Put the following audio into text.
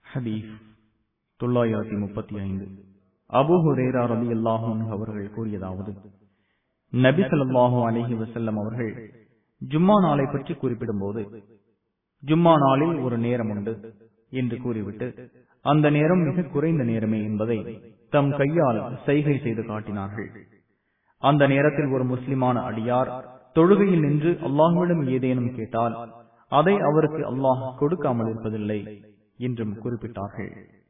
ஹதீஸ் தொள்ளாயிரத்தி முப்பத்தி ஐந்து அபு ஹுரேரா ரலி அல்லாஹூன் அவர்கள் கூறியதாவது நபி ஸல்லல்லாஹு அலைஹி வஸல்லம் அவர்கள் ஜும்மா நாளை பற்றி குறிப்பிடும் போது ஜும்மா நாளில் ஒரு நேரம் உண்டு என்று கூறிவிட்டு அந்த நேரம் மிக குறைந்த நேரமே என்பதை தம் கையால் செய்கை செய்து காட்டினார்கள் அந்த நேரத்தில் ஒரு முஸ்லிமான அடியார் தொழுகையில் நின்று அல்லாஹுவிடம் ஏதேனும் கேட்டால் அதை அவருக்கு அல்லாஹ் கொடுக்காமல் இருப்பதில்லை என்றும் குறிப்பிட்டார்கள்